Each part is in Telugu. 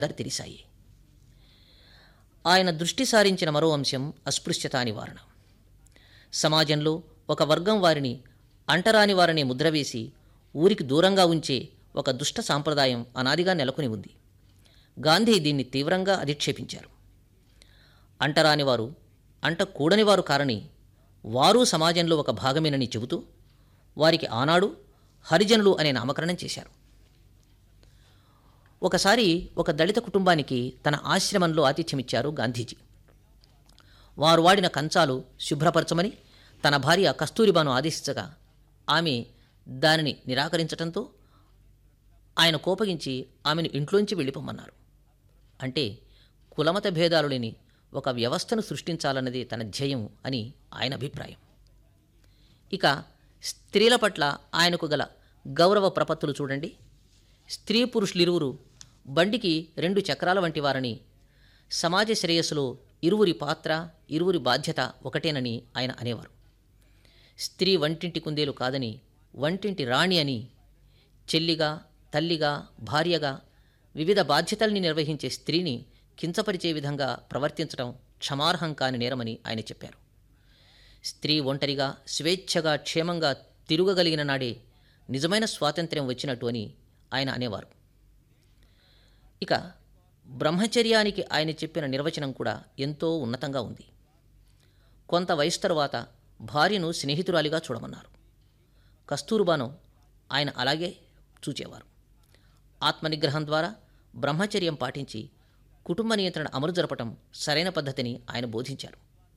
దరి తెరిశాయి ఆయన దృష్టి సారించిన మరో అంశం అస్పృశ్యతా నివారణ సమాజంలో ఒక వర్గం వారిని అంటరాని వారిని ముద్రవేసి ఊరికి దూరంగా ఉంచే ఒక దుష్ట సాంప్రదాయం అనాదిగా నెలకొని ఉంది గాంధీ దీన్ని తీవ్రంగా అధిక్షేపించారు అంటరాని వారు అంట కూడని వారు కారని వారు సమాజంలో ఒక భాగమేనని చెబుతూ వారికి ఆనాడు హరిజనులు అనే నామకరణం చేశారు ఒకసారి ఒక దళిత కుటుంబానికి తన ఆశ్రమంలో ఆతిథ్యమిచ్చారు గాంధీజీ వారు వాడిన కంచాలు శుభ్రపరచమని తన భార్య కస్తూరిబాను ఆదేశించగా ఆమె దానిని నిరాకరించటంతో ఆయన కోపగించి ఆమెను ఇంట్లోంచి వెళ్ళిపోమన్నారు అంటే కులమత భేదాలు లేని ఒక వ్యవస్థను సృష్టించాలన్నది తన ధ్యేయం అని ఆయన అభిప్రాయం ఇక స్త్రీల పట్ల ఆయనకు గల గౌరవ ప్రపత్తులు చూడండి స్త్రీ పురుషులిరువురు బండికి రెండు చక్రాల వంటి వారని సమాజ శ్రేయస్సులో ఇరువురి పాత్ర ఇరువురి బాధ్యత ఒకటేనని ఆయన అనేవారు స్త్రీ వంటింటి కుందేలు కాదని వంటింటి రాణి అని చెల్లిగా తల్లిగా భార్యగా వివిధ బాధ్యతల్ని నిర్వహించే స్త్రీని కించపరిచే విధంగా ప్రవర్తించడం క్షమార్హం కాని నేరమని ఆయన చెప్పారు స్త్రీ ఒంటరిగా స్వేచ్ఛగా క్షేమంగా తిరుగగలిగిన నాడే నిజమైన స్వాతంత్ర్యం వచ్చినట్టు అని ఆయన అనేవారు ఇక బ్రహ్మచర్యానికి ఆయన చెప్పిన నిర్వచనం కూడా ఎంతో ఉన్నతంగా ఉంది కొంత వయసు తరువాత భార్యను స్నేహితురాలిగా చూడమన్నారు కస్తూర్బాను ఆయన అలాగే చూచేవారు ఆత్మనిగ్రహం ద్వారా బ్రహ్మచర్యం పాటించి కుటుంబ నియంత్రణ అమలు జరపటం సరైన పద్ధతిని ఆయన బోధించారు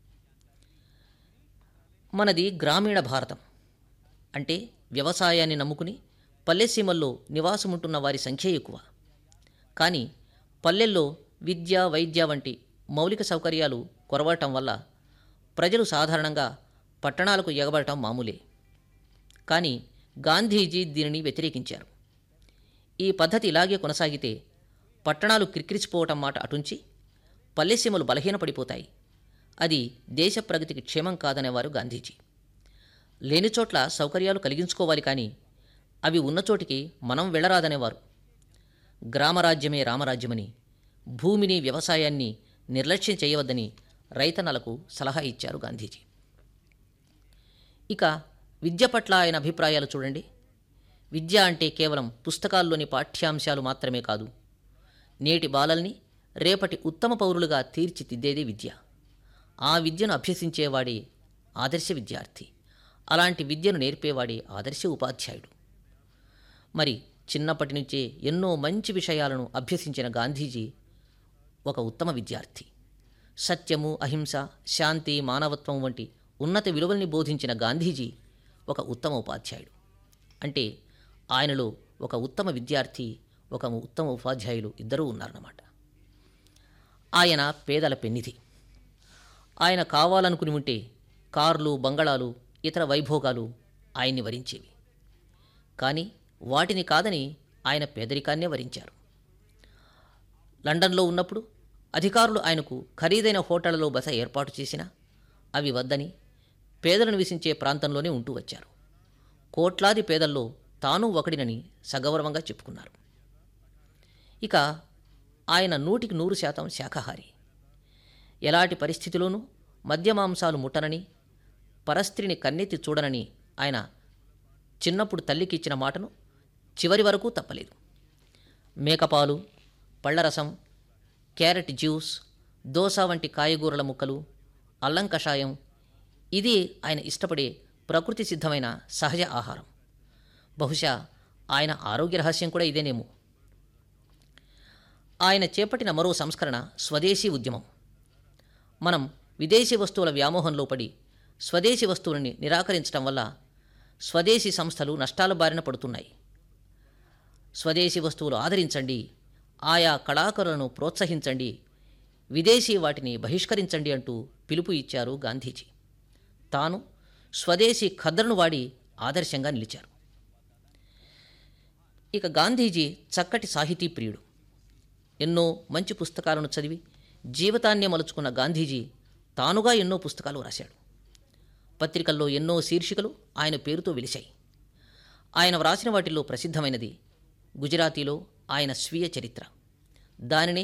మనది గ్రామీణ భారతం అంటే వ్యవసాయాన్ని నమ్ముకుని పల్లెసీమల్లో నివాసముంటున్న వారి సంఖ్య ఎక్కువ కానీ పల్లెల్లో విద్య వైద్య వంటి మౌలిక సౌకర్యాలు కొరవటం వల్ల ప్రజలు సాధారణంగా పట్టణాలకు ఎగబడటం మామూలే కానీ గాంధీజీ దీనిని వ్యతిరేకించారు ఈ పద్ధతి ఇలాగే కొనసాగితే పట్టణాలు క్రిక్కిరిసిపోవటం మాట అటుంచి పల్లెసీమలు బలహీనపడిపోతాయి అది దేశ ప్రగతికి క్షేమం కాదనేవారు గాంధీజీ లేని చోట్ల సౌకర్యాలు కలిగించుకోవాలి కానీ అవి ఉన్న చోటికి మనం వెళ్ళరాదనేవారు గ్రామరాజ్యమే రామరాజ్యమని భూమిని వ్యవసాయాన్ని నిర్లక్ష్యం చేయవద్దని రైతన్నలకు సలహా ఇచ్చారు గాంధీజీ ఇక విద్య పట్ల ఆయన అభిప్రాయాలు చూడండి విద్య అంటే కేవలం పుస్తకాల్లోని పాఠ్యాంశాలు మాత్రమే కాదు నేటి బాలల్ని రేపటి ఉత్తమ పౌరులుగా తీర్చిదిద్దేదే విద్య ఆ విద్యను అభ్యసించేవాడే ఆదర్శ విద్యార్థి అలాంటి విద్యను నేర్పేవాడే ఆదర్శ ఉపాధ్యాయుడు మరి చిన్నప్పటి నుంచే ఎన్నో మంచి విషయాలను అభ్యసించిన గాంధీజీ ఒక ఉత్తమ విద్యార్థి సత్యము అహింస శాంతి మానవత్వం వంటి ఉన్నత విలువల్ని బోధించిన గాంధీజీ ఒక ఉత్తమ ఉపాధ్యాయుడు అంటే ఆయనలో ఒక ఉత్తమ విద్యార్థి ఒక ఉత్తమ ఉపాధ్యాయులు ఇద్దరూ ఉన్నారన్నమాట ఆయన పేదల పెన్నిధి ఆయన కావాలనుకుని ఉంటే కార్లు బంగళాలు ఇతర వైభోగాలు ఆయన్ని వరించేవి కానీ వాటిని కాదని ఆయన పేదరికాన్నే వరించారు లండన్లో ఉన్నప్పుడు అధికారులు ఆయనకు ఖరీదైన హోటళ్లలో బస ఏర్పాటు చేసినా అవి వద్దని పేదలు నివసించే ప్రాంతంలోనే ఉంటూ వచ్చారు కోట్లాది పేదల్లో తాను ఒకడినని సగౌరవంగా చెప్పుకున్నారు ఇక ఆయన నూటికి నూరు శాతం శాఖాహారి ఎలాంటి పరిస్థితిలోనూ మద్యమాంసాలు ముట్టనని పరస్త్రీని కన్నెత్తి చూడనని ఆయన చిన్నప్పుడు తల్లికి ఇచ్చిన మాటను చివరి వరకు తప్పలేదు మేకపాలు పళ్ళరసం క్యారెట్ జ్యూస్ దోస వంటి కాయగూరల ముక్కలు అల్లం కషాయం ఇది ఆయన ఇష్టపడే ప్రకృతి సిద్ధమైన సహజ ఆహారం బహుశా ఆయన ఆరోగ్య రహస్యం కూడా ఇదేనేమో ఆయన చేపట్టిన మరో సంస్కరణ స్వదేశీ ఉద్యమం మనం విదేశీ వస్తువుల వ్యామోహంలో పడి స్వదేశీ వస్తువులని నిరాకరించడం వల్ల స్వదేశీ సంస్థలు నష్టాల బారిన పడుతున్నాయి స్వదేశీ వస్తువులు ఆదరించండి ఆయా కళాకారులను ప్రోత్సహించండి విదేశీ వాటిని బహిష్కరించండి అంటూ పిలుపు ఇచ్చారు గాంధీజీ తాను స్వదేశీ ఖద్దరును వాడి ఆదర్శంగా నిలిచారు ఇక గాంధీజీ చక్కటి సాహితీ ప్రియుడు ఎన్నో మంచి పుస్తకాలను చదివి జీవితాన్నే మలుచుకున్న గాంధీజీ తానుగా ఎన్నో పుస్తకాలు రాశాడు పత్రికల్లో ఎన్నో శీర్షికలు ఆయన పేరుతో వెలిశాయి ఆయన వ్రాసిన వాటిల్లో ప్రసిద్ధమైనది గుజరాతీలో ఆయన స్వీయ చరిత్ర దానిని